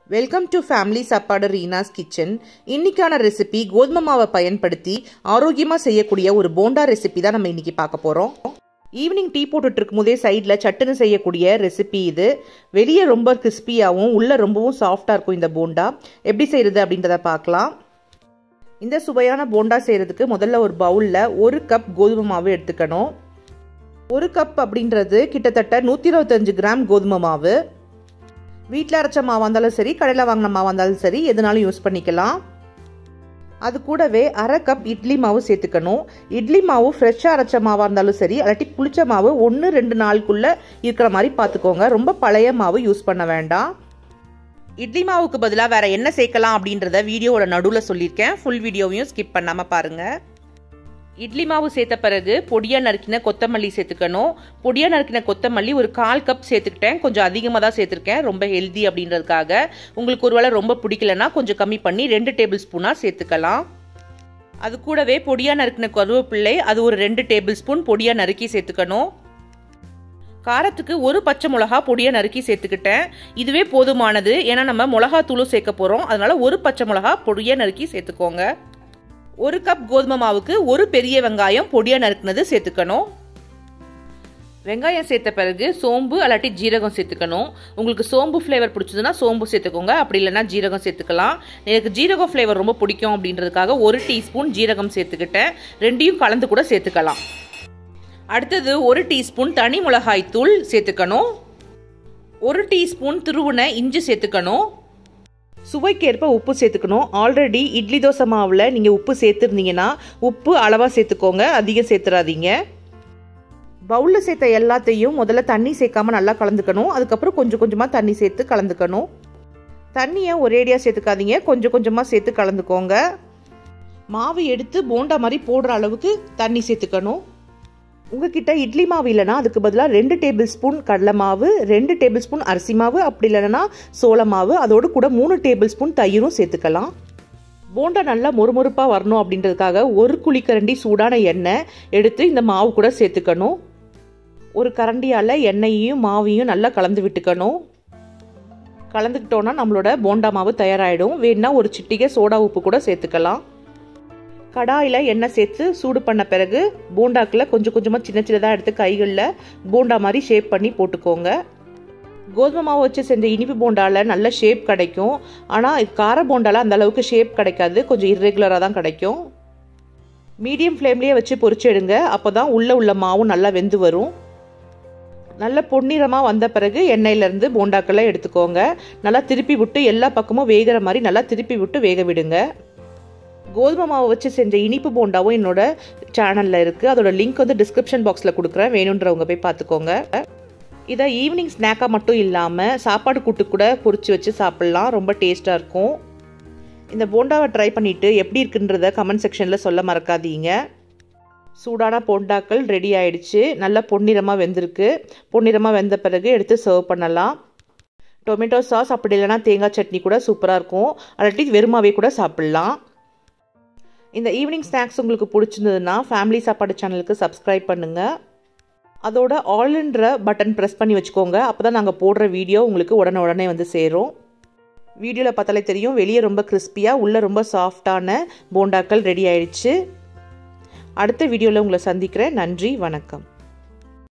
welcome to family சாப்பாடு Reenas kitchen இன்னைக்கான recipe கோதுமை மாவை பயன்படுத்தி ஆரோக்கியமாக செய்யக்கூடிய ஒரு போண்டா ரெசிபி தான் நம்ம இன்னைக்கு பார்க்க போகிறோம் ஈவினிங் டீ போட்டுட்டு இருக்கும்போதே சைடில் சட்டுன்னு செய்யக்கூடிய ரெசிபி இது வெளியே ரொம்ப கிறிஸ்பியாகவும் உள்ளே ரொம்பவும் சாஃப்டாக இருக்கும் இந்த போண்டா எப்படி செய்கிறது அப்படின்றத பார்க்கலாம் இந்த சுவையான போண்டா செய்கிறதுக்கு முதல்ல ஒரு பவுலில் ஒரு கப் கோதுமை மாவு எடுத்துக்கணும் ஒரு கப் அப்படின்றது கிட்டத்தட்ட நூற்றி இருபத்தஞ்சு கிராம் கோதுமை மாவு வீட்டில் அரைச்ச மாவாக இருந்தாலும் சரி கடையில் வாங்கின மாவாக இருந்தாலும் சரி எதுனாலும் யூஸ் பண்ணிக்கலாம் அது கூடவே அரை கப் இட்லி மாவு சேர்த்துக்கணும் இட்லி மாவு ஃப்ரெஷ்ஷாக அரைச்ச மாவாக இருந்தாலும் சரி இல்லாட்டி புளிச்ச மாவு ஒன்று ரெண்டு நாளுக்குள்ளே இருக்கிற மாதிரி பார்த்துக்கோங்க ரொம்ப பழைய மாவு யூஸ் பண்ண வேண்டாம் இட்லி மாவுக்கு பதிலாக வேறு என்ன சேர்க்கலாம் அப்படின்றத வீடியோவோட நடுவில் சொல்லியிருக்கேன் ஃபுல் வீடியோவையும் ஸ்கிப் பண்ணாமல் பாருங்கள் இட்லி மாவு சேர்த்த பிறகு பொடியாக நறுக்கின கொத்தமல்லி சேர்த்துக்கணும் பொடியாக நறுக்கின கொத்தமல்லி ஒரு கால் கப் சேர்த்துக்கிட்டேன் கொஞ்சம் அதிகமாக தான் சேர்த்துருக்கேன் ரொம்ப ஹெல்தி அப்படின்றதுக்காக உங்களுக்கு ஒருவேளை ரொம்ப பிடிக்கலன்னா கொஞ்சம் கம்மி பண்ணி ரெண்டு டேபிள் ஸ்பூனாக சேர்த்துக்கலாம் அது கூடவே பொடியாக நறுக்கின கருவேப்பிள்ளை அது ஒரு ரெண்டு டேபிள் ஸ்பூன் பொடியாக நறுக்கி சேர்த்துக்கணும் காரத்துக்கு ஒரு பச்சை மிளகா பொடியாக நறுக்கி சேர்த்துக்கிட்டேன் இதுவே போதுமானது ஏன்னா நம்ம மிளகா தூளும் சேர்க்க போகிறோம் அதனால ஒரு பச்சை மிளகா பொடியாக நறுக்கி சேர்த்துக்கோங்க ஒரு கப் கோதுமை மாவுக்கு ஒரு பெரிய வெங்காயம் பொடியாக நறுக்குனது சேர்த்துக்கணும் வெங்காயம் சேர்த்த பிறகு சோம்பு அல்லாட்டி ஜீரகம் சேர்த்துக்கணும் உங்களுக்கு சோம்பு ஃப்ளேவர் பிடிச்சதுன்னா சோம்பு சேர்த்துக்கோங்க அப்படி இல்லைன்னா ஜீரகம் சேர்த்துக்கலாம் எனக்கு ஜீரகம் ஃப்ளேவர் ரொம்ப பிடிக்கும் அப்படின்றதுக்காக ஒரு டீஸ்பூன் ஜீரகம் சேர்த்துக்கிட்டேன் ரெண்டையும் கலந்து கூட சேர்த்துக்கலாம் அடுத்தது ஒரு டீஸ்பூன் தனி மிளகாய் தூள் சேர்த்துக்கணும் ஒரு டீஸ்பூன் துருவுன இஞ்சி சேர்த்துக்கணும் சுவைக்கேற்ப உப்பு சேர்த்துக்கணும் ஆல்ரெடி இட்லி தோசை மாவில் நீங்கள் உப்பு சேர்த்துருந்தீங்கன்னா உப்பு அளவாக சேர்த்துக்கோங்க அதிகம் சேர்த்துறாதீங்க பவுலில் சேர்த்த எல்லாத்தையும் முதல்ல தண்ணி சேர்க்காம நல்லா கலந்துக்கணும் அதுக்கப்புறம் கொஞ்சம் கொஞ்சமாக தண்ணி சேர்த்து கலந்துக்கணும் தண்ணியை ஒரேடியாக சேர்த்துக்காதீங்க கொஞ்சம் கொஞ்சமாக சேர்த்து கலந்துக்கோங்க மாவு எடுத்து போண்டா மாதிரி போடுற அளவுக்கு தண்ணி சேர்த்துக்கணும் உங்ககிட்ட இட்லி மாவு இல்லைனா அதுக்கு பதிலாக ரெண்டு டேபிள் ஸ்பூன் கடலை மாவு ரெண்டு டேபிள் ஸ்பூன் அரிசி மாவு அப்படி இல்லைன்னா சோள மாவு அதோடு கூட மூணு டேபிள் ஸ்பூன் தயிரும் சேர்த்துக்கலாம் போண்டா நல்லா மொறுமொறுப்பாக வரணும் அப்படின்றதுக்காக ஒரு குழிக்கரண்டி சூடான எண்ணெய் எடுத்து இந்த மாவு கூட சேர்த்துக்கணும் ஒரு கரண்டியால் எண்ணெயையும் மாவையும் நல்லா கலந்து விட்டுக்கணும் கலந்துக்கிட்டோன்னா நம்மளோட போண்டா மாவு தயாராகிடும் வேணுன்னா ஒரு சிட்டிகை சோடா உப்பு கூட சேர்த்துக்கலாம் கடாயில் எண்ணெய் சேர்த்து சூடு பண்ண பிறகு போண்டாக்கில் கொஞ்சம் கொஞ்சமாக சின்ன சின்னதாக எடுத்து கைகளில் போண்டா மாதிரி ஷேப் பண்ணி போட்டுக்கோங்க கோதுமை மாவு வச்சு செஞ்ச இனிப்பு போண்டாவில் நல்ல ஷேப் கிடைக்கும் ஆனால் கார போண்டாவில் அந்த அளவுக்கு ஷேப் கிடைக்காது கொஞ்சம் இர்ரெகுலராக தான் கிடைக்கும் மீடியம் ஃப்ளேம்லேயே வச்சு பொரிச்சு எடுங்க அப்போ தான் உள்ளே உள்ள மாவும் நல்லா வெந்து வரும் நல்ல பொன்னிறமாக வந்த பிறகு எண்ணெயிலேருந்து போண்டாக்களை எடுத்துக்கோங்க நல்லா திருப்பி விட்டு எல்லா பக்கமும் வேகிற மாதிரி நல்லா திருப்பி விட்டு வேக விடுங்க கோதுமை மாவு வச்சு செஞ்ச இனிப்பு போண்டாவும் என்னோட சேனலில் இருக்குது அதோட லிங்க் வந்து டிஸ்கிரிப்ஷன் பாக்ஸில் கொடுக்குறேன் வேணுன்றவங்க போய் பார்த்துக்கோங்க இதை ஈவினிங் ஸ்நாக்காக மட்டும் இல்லாமல் சாப்பாடு கூட்டு கூட பொரிச்சு வச்சு சாப்பிட்லாம் ரொம்ப டேஸ்ட்டாக இருக்கும் இந்த போண்டாவை ட்ரை பண்ணிவிட்டு எப்படி இருக்குன்றத கமெண்ட் செக்ஷனில் சொல்ல மறக்காதீங்க சூடான போண்டாக்கள் ரெடி ஆயிடுச்சு நல்லா பொன்னிறமாக வெந்திருக்கு பொன்னிறமாக வெந்த பிறகு எடுத்து சர்வ் பண்ணலாம் டொமேட்டோ சாஸ் அப்படி இல்லைனா தேங்காய் சட்னி கூட சூப்பராக இருக்கும் அல்லாட்டி வெறுமாவே கூட சாப்பிட்லாம் இந்த ஈவினிங் ஸ்நாக்ஸ் உங்களுக்கு பிடிச்சிருந்ததுன்னா ஃபேமிலி சாப்பாடு சேனலுக்கு சப்ஸ்கிரைப் பண்ணுங்கள் அதோட ஆல்ன்ற பட்டன் ப்ரெஸ் பண்ணி வச்சுக்கோங்க அப்போ தான் நாங்கள் போடுற வீடியோ உங்களுக்கு உடனே உடனே வந்து சேரும் வீடியோவில் பார்த்தாலே தெரியும் வெளியே ரொம்ப கிறிஸ்பியாக உள்ளே ரொம்ப சாஃப்டான போண்டாக்கள் ரெடி ஆயிடுச்சு அடுத்த வீடியோவில் உங்களை சந்திக்கிறேன் நன்றி வணக்கம்